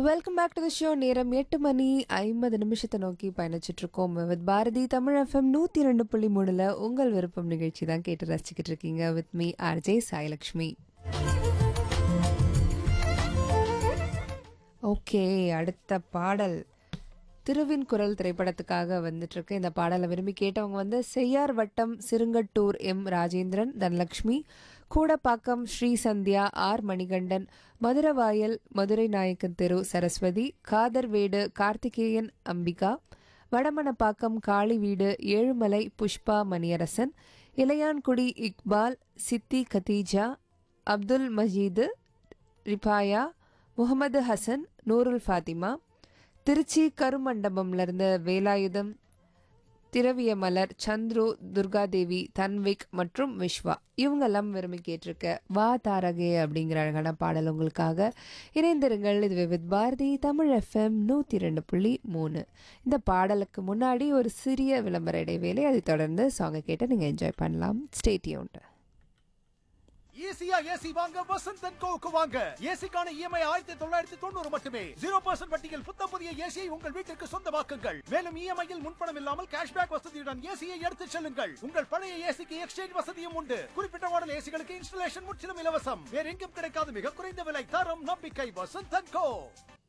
welcome back to the show நேரம் எட்டு மணி ஐம்பது நிமிஷத்தை நோக்கி பயணிச்சுட்டு இருக்கோம் வித் பாரதி தமிழ் எஃப்எம் நூற்றி ரெண்டு புள்ளி மூணுல உங்கள் விருப்பம் நிகழ்ச்சி தான் கேட்டு ரசிச்சுக்கிட்டு இருக்கீங்க with me RJ Sailakshmi okay அடுத்த பாடல் திருவின் குரல் திரைப்படத்துக்காக வந்துட்டு இருக்கு இந்த பாடலை விரும்பி கேட்டவங்க வந்து செய்யார் வட்டம் சிறுங்கட்டூர் எம் ராஜேந்திரன் தனலக்ஷ்மி கூடப்பாக்கம் ஸ்ரீ சந்தியா ஆர் மணிகண்டன் மதுரவாயல் மதுரை நாயக்கன் தெரு சரஸ்வதி காதர்வேடு கார்த்திகேயன் அம்பிகா வடமணப்பாக்கம் காளி வீடு ஏழுமலை புஷ்பா மணியரசன் இளையான்குடி இக்பால் சித்தி கதீஜா அப்துல் மஜீது ரிபாயா முகமது ஹசன் நூருல் ஃபாத்திமா திருச்சி கருமண்டபம்ல இருந்து வேலாயுதம் திரவிய மலர் சந்துரு துர்காதேவி தன்விக் மற்றும் விஸ்வா இவங்கெல்லாம் விரும்பி கேட்டிருக்க வா தாரகே அப்படிங்கிற அழகான பாடல் உங்களுக்காக இணைந்திருங்கள் இது வித் பாரதி தமிழ் எஃப்எம் நூற்றி ரெண்டு புள்ளி மூணு இந்த பாடலுக்கு முன்னாடி ஒரு சிறிய விளம்பர இடைவேளை அதை தொடர்ந்து சாங்கை கேட்டு நீங்கள் என்ஜாய் பண்ணலாம் ஸ்டேட்யூன்ட்டு ஈஸியா ஏசி வாங்க வசந்த் அண்ட் கோவுக்கு வாங்க ஏசிக்கான இஎம்ஐ ஆயிரத்தி தொள்ளாயிரத்தி தொண்ணூறு மட்டுமே ஜீரோ பர்சன்ட் வட்டியில் புத்தம் புதிய ஏசியை உங்கள் வீட்டிற்கு சொந்தமாக்குங்கள் மேலும் இஎம்ஐயில் முன்பணம் இல்லாமல் கேஷ்பேக் வசதியுடன் ஏசியை எடுத்துச் செல்லுங்கள் உங்கள் பழைய ஏசிக்கு எக்ஸ்சேஞ்ச் வசதியும் உண்டு குறிப்பிட்ட மாடல் ஏசிகளுக்கு இன்ஸ்டலேஷன் முற்றிலும் இலவசம் வேற எங்கும் கிடைக்காத மிக குறைந்த விலை தரம் நம்பிக்கை வசந்த் அண்ட் கோ